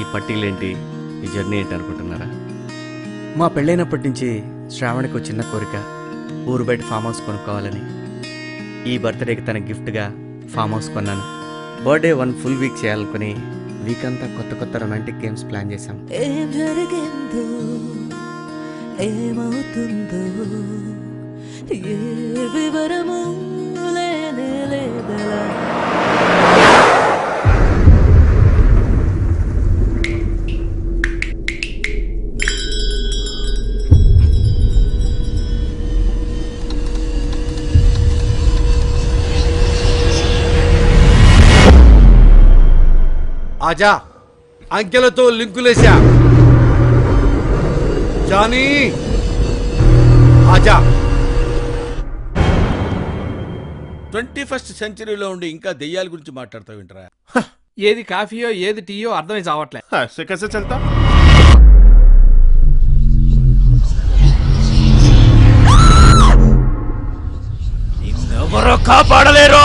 పట్టీలేంటి ఈ జర్నీ ఏంటి అనుకుంటున్నారా మా పెళ్ళైనప్పటి నుంచి శ్రావణికి ఒక చిన్న కోరిక ఊరు బయట ఫామ్ హౌస్ కొనుక్కోవాలని ఈ బర్త్డేకి తన గిఫ్ట్గా ఫామ్ హౌస్ కొన్నాను బర్త్డే వన్ ఫుల్ వీక్ చేయాలనుకుని వీక్ అంతా కొత్త కొత్త రొమాంటిక్ గేమ్స్ ప్లాన్ చేశాం ఏం జరిగిందో ఏమవుతుందో ఏ వివరము లేనే లేదలా ఆజా అంకెలతో లింకులేశా జానీ ఆజా ట్వంటీ ఫస్ట్ సెంచరీలో ఉండి ఇంకా దెయ్యాల గురించి మాట్లాడతావు ఏంట్రా ఏది కాఫీయో ఏది టీయో అర్థమై చావట్లే ऐसे कैसे चलता ఎవరో కాపాడలేరు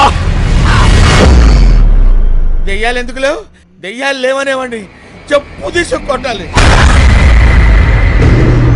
దెయ్యాలు ఎందుకు లేవు దెయ్యాలు లేవనేవండి చెప్పు తీసి కొట్టాలి